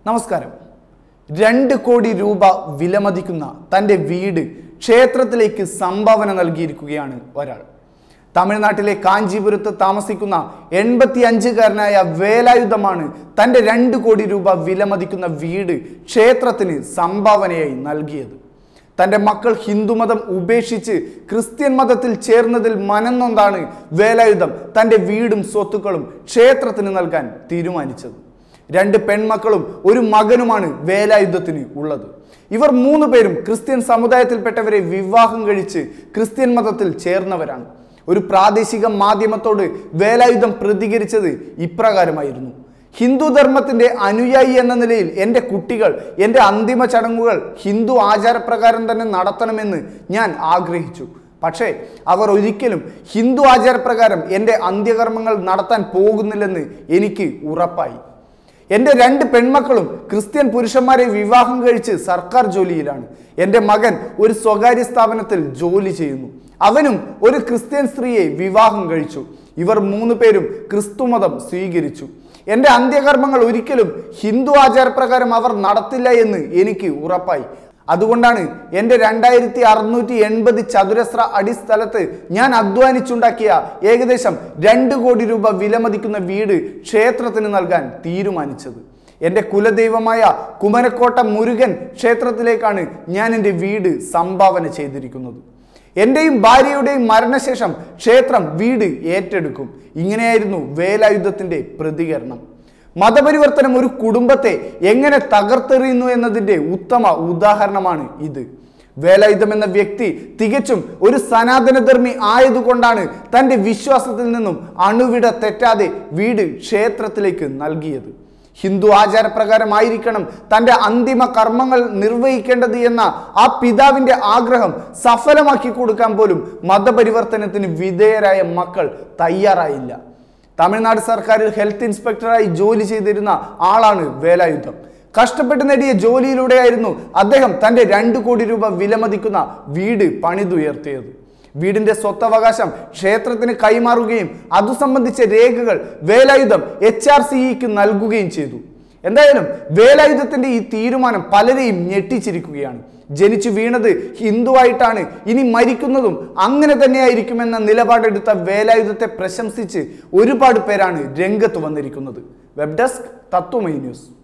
നമസ്കാരം രണ്ട് കോടി രൂപ വിലമതിക്കുന്ന തൻ്റെ വീട് ക്ഷേത്രത്തിലേക്ക് സംഭാവന നൽകിയിരിക്കുകയാണ് ഒരാൾ തമിഴ്നാട്ടിലെ കാഞ്ചീപുരത്ത് താമസിക്കുന്ന എൺപത്തി അഞ്ചുകാരനായ വേലായുധമാണ് തൻ്റെ രണ്ട് കോടി രൂപ വിലമതിക്കുന്ന വീട് ക്ഷേത്രത്തിന് സംഭാവനയായി നൽകിയത് തൻ്റെ മക്കൾ ഹിന്ദുമതം ഉപേക്ഷിച്ച് ക്രിസ്ത്യൻ മതത്തിൽ ചേർന്നതിൽ മനംനൊന്താണ് വേലായുധം തൻ്റെ വീടും സ്വത്തുക്കളും ക്ഷേത്രത്തിന് നൽകാൻ തീരുമാനിച്ചത് രണ്ട് പെൺമക്കളും ഒരു മകനുമാണ് വേലായുധത്തിന് ഉള്ളത് ഇവർ മൂന്ന് പേരും ക്രിസ്ത്യൻ സമുദായത്തിൽപ്പെട്ടവരെ വിവാഹം കഴിച്ച് ക്രിസ്ത്യൻ മതത്തിൽ ചേർന്നവരാണ് ഒരു പ്രാദേശിക മാധ്യമത്തോട് വേലായുധം പ്രതികരിച്ചത് ഇപ്രകാരമായിരുന്നു ഹിന്ദു ധർമ്മത്തിന്റെ അനുയായി എന്ന നിലയിൽ എൻ്റെ കുട്ടികൾ എൻ്റെ അന്തിമ ചടങ്ങുകൾ ഹിന്ദു ആചാരപ്രകാരം തന്നെ നടത്തണമെന്ന് ഞാൻ ആഗ്രഹിച്ചു പക്ഷേ അവർ ഒരിക്കലും ഹിന്ദു ആചാരപ്രകാരം എൻ്റെ അന്ത്യകർമ്മങ്ങൾ നടത്താൻ പോകുന്നില്ലെന്ന് എനിക്ക് ഉറപ്പായി എൻ്റെ രണ്ട് പെൺമക്കളും ക്രിസ്ത്യൻ പുരുഷന്മാരെ വിവാഹം കഴിച്ച് സർക്കാർ ജോലിയിലാണ് എൻ്റെ മകൻ ഒരു സ്വകാര്യ സ്ഥാപനത്തിൽ ജോലി ചെയ്യുന്നു അവനും ഒരു ക്രിസ്ത്യൻ സ്ത്രീയെ വിവാഹം കഴിച്ചു ഇവർ മൂന്ന് പേരും ക്രിസ്തുമതം സ്വീകരിച്ചു എൻ്റെ അന്ത്യകർമ്മങ്ങൾ ഒരിക്കലും ഹിന്ദു ആചാരപ്രകാരം അവർ നടത്തില്ല എന്ന് എനിക്ക് ഉറപ്പായി അതുകൊണ്ടാണ് എൻ്റെ രണ്ടായിരത്തി അറുന്നൂറ്റി എൺപത് ചതുരശ്ര അടി സ്ഥലത്ത് ഞാൻ അധ്വാനിച്ചുണ്ടാക്കിയ ഏകദേശം രണ്ട് കോടി രൂപ വിലമതിക്കുന്ന വീട് ക്ഷേത്രത്തിന് നൽകാൻ തീരുമാനിച്ചത് എൻ്റെ കുലദൈവമായ കുമരക്കോട്ട മുരുകൻ ക്ഷേത്രത്തിലേക്കാണ് ഞാൻ എൻ്റെ വീട് സംഭാവന ചെയ്തിരിക്കുന്നത് എൻ്റെയും ഭാര്യയുടെയും മരണശേഷം ക്ഷേത്രം വീട് ഏറ്റെടുക്കും ഇങ്ങനെയായിരുന്നു വേലായുധത്തിൻ്റെ പ്രതികരണം മതപരിവർത്തനം ഒരു കുടുംബത്തെ എങ്ങനെ തകർത്തെറിയുന്നു എന്നതിൻ്റെ ഉത്തമ ഉദാഹരണമാണ് ഇത് വേലായുധം എന്ന വ്യക്തി തികച്ചും ഒരു സനാതനധർമ്മി ആയതുകൊണ്ടാണ് തൻ്റെ വിശ്വാസത്തിൽ നിന്നും അണുവിട തെറ്റാതെ വീട് ക്ഷേത്രത്തിലേക്ക് നൽകിയത് ഹിന്ദു ആചാരപ്രകാരമായിരിക്കണം തൻ്റെ അന്തിമ കർമ്മങ്ങൾ നിർവഹിക്കേണ്ടത് എന്ന ആ പിതാവിൻ്റെ ആഗ്രഹം സഫലമാക്കി കൊടുക്കാൻ പോലും മതപരിവർത്തനത്തിന് വിധേയരായ മക്കൾ തയ്യാറായില്ല തമിഴ്നാട് സർക്കാരിൽ ഹെൽത്ത് ഇൻസ്പെക്ടറായി ജോലി ചെയ്തിരുന്ന ആളാണ് വേലായുധം കഷ്ടപ്പെട്ട് നേടിയ ജോലിയിലൂടെയായിരുന്നു അദ്ദേഹം തൻ്റെ രണ്ട് കോടി രൂപ വിലമതിക്കുന്ന വീട് പണിതുയർത്തിയത് വീടിന്റെ സ്വത്തവകാശം ക്ഷേത്രത്തിന് കൈമാറുകയും അതു സംബന്ധിച്ച രേഖകൾ വേലായുധം എച്ച് ആർ സിഇക്ക് നൽകുകയും ചെയ്തു എന്തായാലും വേലായുധത്തിന്റെ ഈ തീരുമാനം പലരെയും ഞെട്ടിച്ചിരിക്കുകയാണ് ജനിച്ചു വീണത് ഹിന്ദുവായിട്ടാണ് ഇനി മരിക്കുന്നതും അങ്ങനെ തന്നെയായിരിക്കുമെന്ന നിലപാടെടുത്ത വേലായുധത്തെ പ്രശംസിച്ച് ഒരുപാട് പേരാണ് രംഗത്ത് വന്നിരിക്കുന്നത് വെബ് ഡെസ്ക് തത്വമൈ ന്യൂസ്